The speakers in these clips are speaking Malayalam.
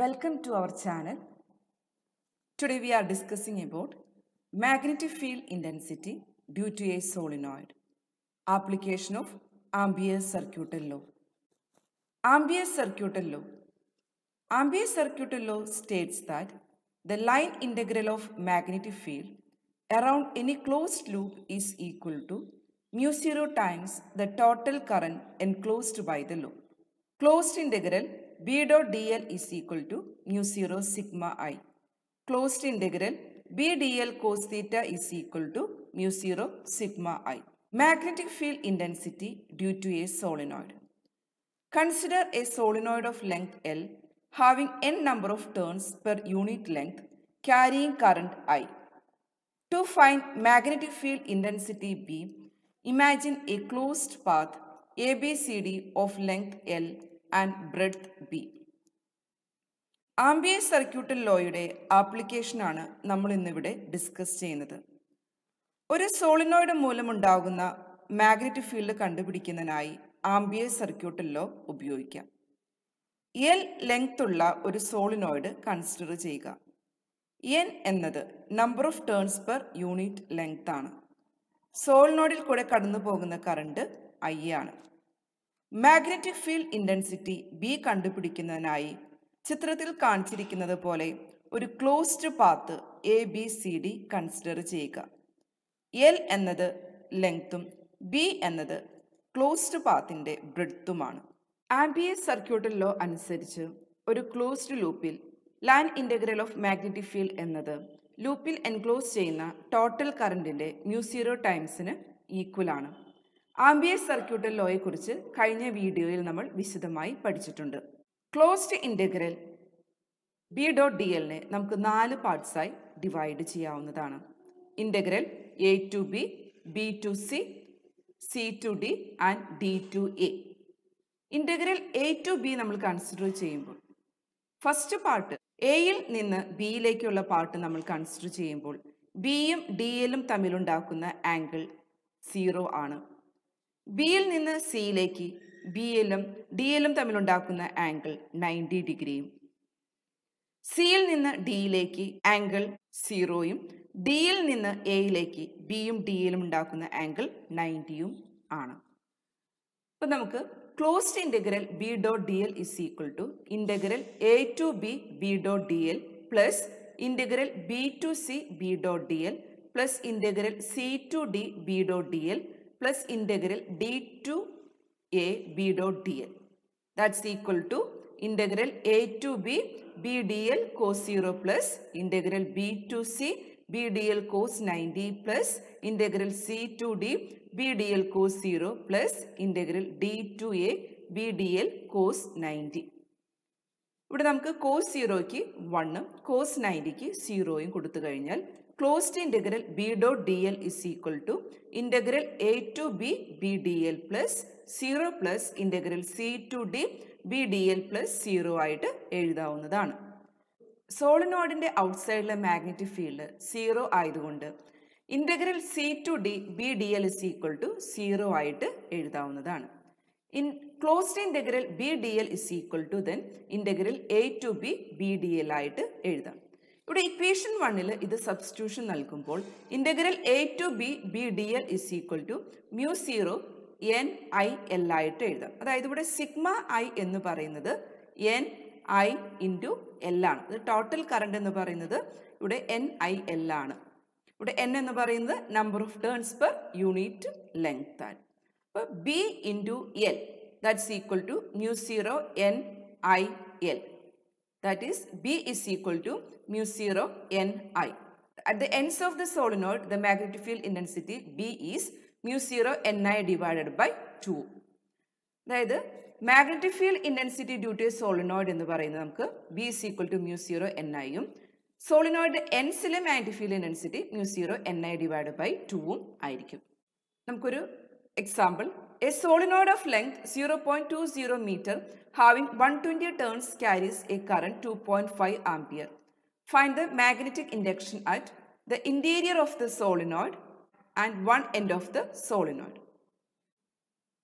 Welcome to our channel. Today we are discussing about magnetic field intensity due to a solenoid. Application of Ampere's circuital law. Ampere's circuital law. Ampere's circuital law states that the line integral of magnetic field around any closed loop is equal to mu 0 times the total current enclosed by the loop. Closed integral b dot dl is equal to mu 0 sigma i. Closed integral b dl cos theta is equal to mu 0 sigma i. Magnetic field intensity due to a solenoid. Consider a solenoid of length L having n number of turns per unit length carrying current I. To find magnetic field intensity B, imagine a closed path ABCD of length L and breadth B. Ampere circuital ലോയുടെ ആപ്ലിക്കേഷനാണ് നമ്മൾ ഇന്നിവിടെ ഡിസ്കസ് ചെയ്യുന്നത് ഒരു സോളിനോയിഡ് മൂലമുണ്ടാകുന്ന മാഗ്നറ്റിക് ഫീൽഡ് കണ്ടുപിടിക്കുന്നതിനായി ആംബിയർ സർക്യൂട്ടൽ ലോ ഉപയോഗിക്കാം എൽ ലെങ്ത് ഉള്ള ഒരു സോളിനോയിഡ് കൺസിഡർ ചെയ്യുക എൻ എന്നത് number of turns per unit length ആണ് സോളിനോഡിൽ കൂടെ കടന്നു പോകുന്ന കറണ്ട് ഐ ആണ് മാഗ്നറ്റിക് ഫീൽഡ് ഇൻറ്റൻസിറ്റി ബി കണ്ടുപിടിക്കുന്നതിനായി ചിത്രത്തിൽ കാണിച്ചിരിക്കുന്നത് പോലെ ഒരു closed path A B C D consider ചെയ്യുക എൽ എന്നത് ലെങ്ത്തും ബി എന്നത് ക്ലോസ്ഡ് പാത്തിൻ്റെ ബ്രെഡ്ത്തുമാണ് ആംബിയർ സർക്യൂട്ടൽ ലോ അനുസരിച്ച് ഒരു ക്ലോസ്ഡ് ലൂപ്പിൽ line integral of magnetic field എന്നത് ലൂപ്പിൽ എൻക്ലോസ് ചെയ്യുന്ന ടോട്ടൽ കറണ്ടിൻ്റെ മ്യൂസീറോ ടൈംസിന് ഈക്വൽ ആണ് ആംബിയർ സർക്യൂട്ടൽ ലോയെക്കുറിച്ച് കഴിഞ്ഞ വീഡിയോയിൽ നമ്മൾ വിശദമായി പഠിച്ചിട്ടുണ്ട് closed integral B dot D എല്ലിനെ നമുക്ക് നാല് പാർട്സായി ഡിവൈഡ് ചെയ്യാവുന്നതാണ് integral A to B B to C C to D and D to A integral A to B നമ്മൾ കൺസിഡർ ചെയ്യുമ്പോൾ ഫസ്റ്റ് പാർട്ട് എയിൽ നിന്ന് ബിയിലേക്കുള്ള പാർട്ട് നമ്മൾ കൺസിഡർ ചെയ്യുമ്പോൾ ബിയും ഡി എല്ലും തമ്മിലുണ്ടാക്കുന്ന ആംഗിൾ സീറോ ആണ് ബിയിൽ നിന്ന് സിയിലേക്ക് ബി എല്ലും ഡി എല്ലും തമ്മിലുണ്ടാക്കുന്ന ആംഗിൾ നയൻറ്റി ഡിഗ്രിയും സിയിൽ നിന്ന് ഡിയിലേക്ക് ആംഗിൾ സീറോയും ഡിയിൽ നിന്ന് എയിലേക്ക് ബിയും ഡിയിലും ഉണ്ടാക്കുന്ന ആംഗിൾ നയൻറ്റിയും ആണ് അപ്പം നമുക്ക് closed integral B dot D L is equal to integral A to B B dot D L plus integral B to C B dot D L plus integral C to D B dot D L plus integral D to A B dot D L that's equal to integral A to B B D L cos zero plus integral B to C B D L cos ninety plus integral C to D B D L cos zero plus integral D to A B D L cos ninety ഇവിടെ നമുക്ക് കോസ് സീറോയ്ക്ക് വണ്ണും കോസ് നയൻറ്റിക്ക് സീറോയും കൊടുത്തു കഴിഞ്ഞാൽ closed integral B dot D L is equal to integral A to B B D L plus zero plus integral C to D B D L plus zero ആയിട്ട് എഴുതാവുന്നതാണ് സോളിനോഡിൻ്റെ ഔട്ട്സൈഡിലെ മാഗ്നറ്റിക് ഫീൽഡ് സീറോ ആയതുകൊണ്ട് integral C to D B D L is equal to zero ആയിട്ട് എഴുതാവുന്നതാണ് in closed integral B D L is equal to then integral A to B B D L ആയിട്ട് എഴുതാം ഇവിടെ ഇക്വേഷൻ വണ്ണിൽ ഇത് സബ്സ്റ്റിറ്റ്യൂഷൻ നൽകുമ്പോൾ integral A to B B D L is equal to mu zero N I L ആയിട്ട് എഴുതാം അതായത് ഇവിടെ സിഗ്മ ഐ എന്ന് പറയുന്നത് എൻ ഐ ഇൻറ്റു എൽ ആണ് ഇത് ടോട്ടൽ കറണ്ട് എന്ന് പറയുന്നത് ഇവിടെ എൻ ഐ എൽ ആണ് ഇവിടെ എൻ എന്ന് പറയുന്നത് number of turns per unit length ആണ് അപ്പോൾ B into L that's equal to mu zero N I L that is B is equal to mu 0 n i. At the ends of the solenoid, the magnetic field intensity B is mu 0 n i divided by 2. അതായത് magnetic field intensity due to solenoid എന്ന് പറയുന്നത് നമുക്ക് B is equal to mu zero N ഐയും സോളിനോയിഡ് എൻസിലെ magnetic field intensity mu zero N I divide by ടുവും ആയിരിക്കും നമുക്കൊരു example a solenoid of length zero point two zero metre having 120 turns carries a current 2.5 ampere. Find the magnetic induction at the interior of the solenoid and one end of the solenoid.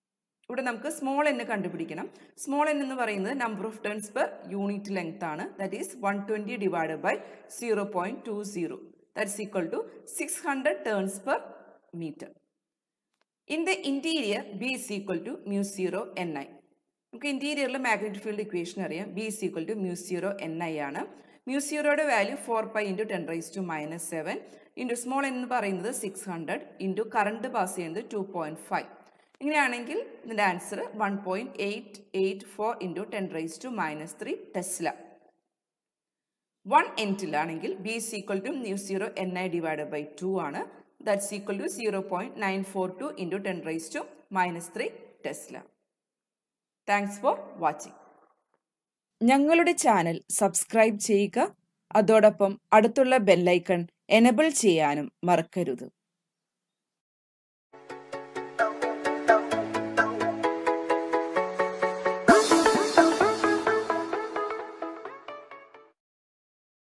ഇവിടെ നമുക്ക് സ്മോൾ എൻ കണ്ടുപിടിക്കണം സ്മോൾ എൻ എന്ന് പറയുന്നത് number of turns per unit length ആണ് that is one twenty divide by zero point two zero that's equal to six hundred turns per metre in the interior B is equal to mu zero N I നമുക്ക് ഇൻറ്റീരിയറിൽ മാഗ്നറ്റിക് ഫീൽഡ് ഇക്വേഷൻ അറിയാം B is equal to mu zero N I ആണ് മ്യൂ സീറോയുടെ value four pi into ten raise to minus seven into small എന്ന് പറയുന്നത് six hundred into current pass ചെയ്യുന്നത് ടു പോയിൻറ്റ് ഫൈവ് ഇങ്ങനെയാണെങ്കിൽ ഇതിൻ്റെ answer one point eight eight four into ten raise to minus three tesla one എൻറ്റിലാണെങ്കിൽ B is equal to mu zero N I divide by two ആണ് that's equal to zero point nine four two into ten raise to minus three tesla thanks for watching ഞങ്ങളുടെ ചാനൽ സബ്സ്ക്രൈബ് ചെയ്യുക അതോടൊപ്പം അടുത്തുള്ള ബെല്ലൈക്കൺ എനബിൾ ചെയ്യാനും മറക്കരുത്